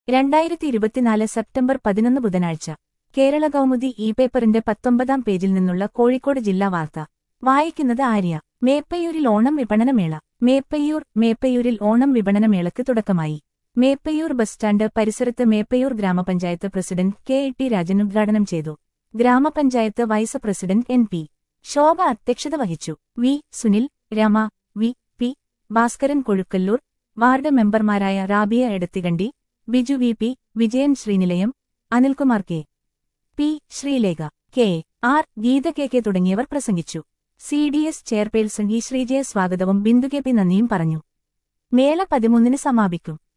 രണ്ടായിരത്തി ഇരുപത്തിനാല് സെപ്റ്റംബർ പതിനൊന്ന് ബുധനാഴ്ച കേരള കൗമുദി ഇ പേപ്പറിന്റെ പത്തൊമ്പതാം പേജിൽ നിന്നുള്ള കോഴിക്കോട് ജില്ലാ വാർത്ത വായിക്കുന്നത് ആര്യ മേപ്പയ്യൂരിൽ ഓണം വിപണനമേള മേപ്പയ്യൂർ മേപ്പയ്യൂരിൽ ഓണം വിപണനമേളയ്ക്ക് തുടക്കമായി മേപ്പയ്യൂർ ബസ് സ്റ്റാൻഡ് പരിസരത്ത് Meppayur gramapanchayat president K E T Rajan ഉദ്ഘാടനം ചെയ്തു gramapanchayat vice president N P Shobha അധ്യക്ഷത വഹിച്ചു V Sunil Rama V P Bhaskaran Kozhukkallur ward മെമ്പർമാരായ Rabiya Edathikandi Biju V P Vijayan Sreenilayam Anilkumar K P Sreelekha K R Geetha K K തുടങ്ങിയവർ പ്രസംഗിച്ചു C D S chairperson E Sreejaya സ്വാഗതവും ബിന്ദു കെ പി നന്ദിയും പറഞ്ഞു മേള പതിമൂന്നിന് സമാപിക്കും